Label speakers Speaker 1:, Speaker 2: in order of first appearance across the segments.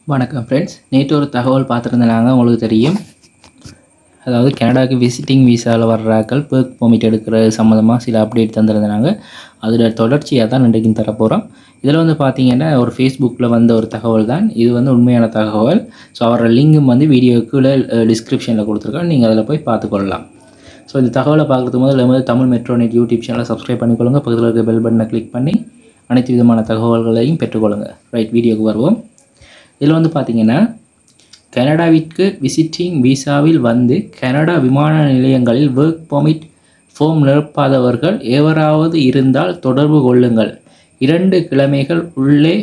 Speaker 1: வணக்கம் ஃப்ரெண்ட்ஸ் நேற்று ஒரு தகவல் பார்த்துருந்தாங்க உங்களுக்கு தெரியும் அதாவது கனடாவுக்கு விசிட்டிங் விசாவில் வர்றாக்கள் பேர்க் பெர்மிட் எடுக்கிறது சம்மந்தமாக சில அப்டேட் தந்திருந்தாங்க அதில் தொடர்ச்சியாக தான் இன்றைக்கும் தரப்போகிறோம் இதில் வந்து பார்த்தீங்கன்னா ஒரு ஃபேஸ்புக்கில் வந்த ஒரு தகவல் தான் இது வந்து உண்மையான தகவல் ஸோ அவரோட லிங்கும் வந்து வீடியோ கீழே டிஸ்கிரிப்ஷனில் கொடுத்துருக்கோம் நீங்கள் அதில் போய் பார்த்துக்கொள்ளலாம் ஸோ இந்த தகவலை பார்க்குறதுக்கு முதல்ல வந்து தமிழ் மெட்ரோநெட் யூடியூப் சேனலை சப்ஸ்கிரைப் பண்ணிக்கொள்ளுங்க பக்கத்தில் இருக்க பெல் பட்டனை கிளிக் பண்ணி அனைத்து விதமான தகவல்களையும் பெற்றுக்கொள்ளுங்க ரைட் வீடியோக்கு வருவோம் இதில் வந்து பார்த்தீங்கன்னா கனடாவிற்கு விசிட்டிங் விசாவில் வந்து கனடா விமான நிலையங்களில் ஒர்க் பெர்மிட் ஃபார்ம் நிரப்பாதவர்கள் எவராவது இருந்தால் தொடர்பு கொள்ளுங்கள் இரண்டு கிழமைகள் உள்ளே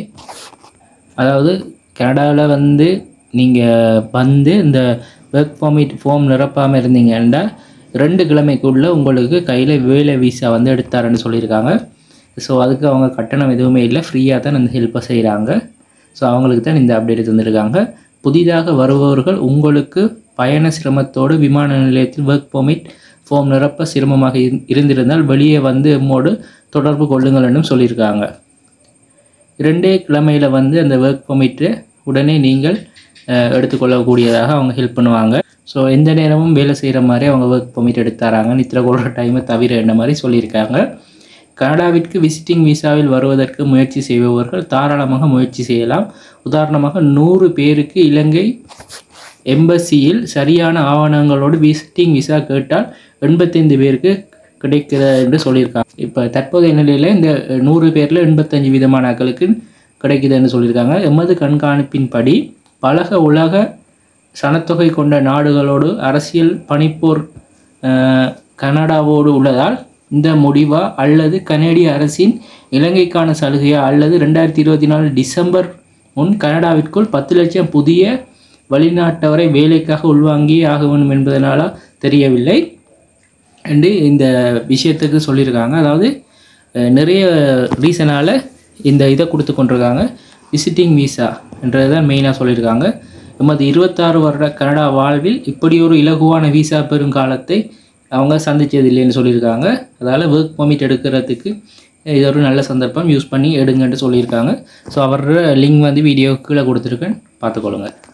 Speaker 1: அதாவது கனடாவில் வந்து நீங்கள் வந்து இந்த ஒர்க் பெர்மிட் ஃபார்ம் நிரப்பாமல் இருந்தீங்கன்னா ரெண்டு கிழமைக்குள்ளே உங்களுக்கு கையில் வேலை விசா வந்து எடுத்தாருன்னு சொல்லியிருக்காங்க ஸோ அதுக்கு அவங்க கட்டணம் எதுவுமே இல்லை ஃப்ரீயாக தான் இந்த ஹெல்ப்பை செய்கிறாங்க ஸோ அவங்களுக்கு தான் இந்த அப்டேட் தந்திருக்காங்க புதிதாக வருபவர்கள் உங்களுக்கு பயண சிரமத்தோடு விமான நிலையத்தில் ஒர்க் பெர்மிட் ஃபார்ம் நிரப்ப சிரமமாக இரு- இருந்திருந்தால் வெளியே வந்து எம்மோடு தொடர்பு கொள்ளுங்கள் என்றும் சொல்லியிருக்காங்க இரண்டே கிழமையில் வந்து அந்த ஒர்க் பெர்மிட்டை உடனே நீங்கள் அஹ், எடுத்துக்கொள்ளக்கூடியதாக அவங்க ஹெல்ப் பண்ணுவாங்க ஸோ எந்த நேரமும் வேலை செய்கிற மாதிரி அவங்க ஒர்க் பெர்மிட் எடுத்தாராங்க நித்திர கொள்கிற டைமை தவிர என்ன மாதிரி சொல்லியிருக்காங்க கனடாவிற்கு விசிட்டிங் விசாவில் வருவதற்கு முயற்சி செய்பவர்கள் தாராளமாக முயற்சி செய்யலாம் உதாரணமாக நூறு பேருக்கு இலங்கை எம்பசியில் சரியான ஆவணங்களோடு விசிட்டிங் விசா கேட்டால் எண்பத்தைந்து பேருக்கு கிடைக்கிறது என்று சொல்லியிருக்காங்க இப்போ தற்போதைய நிலையில் இந்த நூறு பேரில் எண்பத்தஞ்சு விதமான ஆட்களுக்கு கிடைக்குதுன்னு சொல்லியிருக்காங்க எமது கண்காணிப்பின்படி பலக உலக சனத்தொகை கொண்ட நாடுகளோடு அரசியல் பணிப்போர் அஹ், கனடாவோடு உள்ளதால் இந்த முடிவா அல்லது கனேடிய அரசின் இலங்கைக்கான சலுகையா அல்லது ரெண்டாயிரத்தி இருபத்தி நாலு டிசம்பர் முன் கனடாவிற்குள் பத்து லட்சம் புதிய வெளிநாட்டவரை வேலைக்காக உள்வாங்கியே ஆக வேண்டும் என்பதனால தெரியவில்லை என்று இந்த விஷயத்துக்கு சொல்லியிருக்காங்க அதாவது அஹ், நிறைய ரீசனால் இந்த இதை கொடுத்து கொண்டிருக்காங்க விசிட்டிங் விசா என்றது தான் மெயினாக சொல்லியிருக்காங்க எமது இருபத்தாறு வருட கனடா வாழ்வில் இப்படி ஒரு இலகுவான விசா பெறும் காலத்தை அவங்க சந்திச்சது இல்லைன்னு சொல்லியிருக்காங்க அதால் ஒர்க் பெர்மிட் எடுக்கிறதுக்கு இது ஒரு நல்ல சந்தர்ப்பம் யூஸ் பண்ணி எடுங்கன்ட்டு சொல்லியிருக்காங்க ஸோ அவரோட லிங்க் வந்து வீடியோ கீழே கொடுத்துருக்கேன் பார்த்துக்கொள்ளுங்க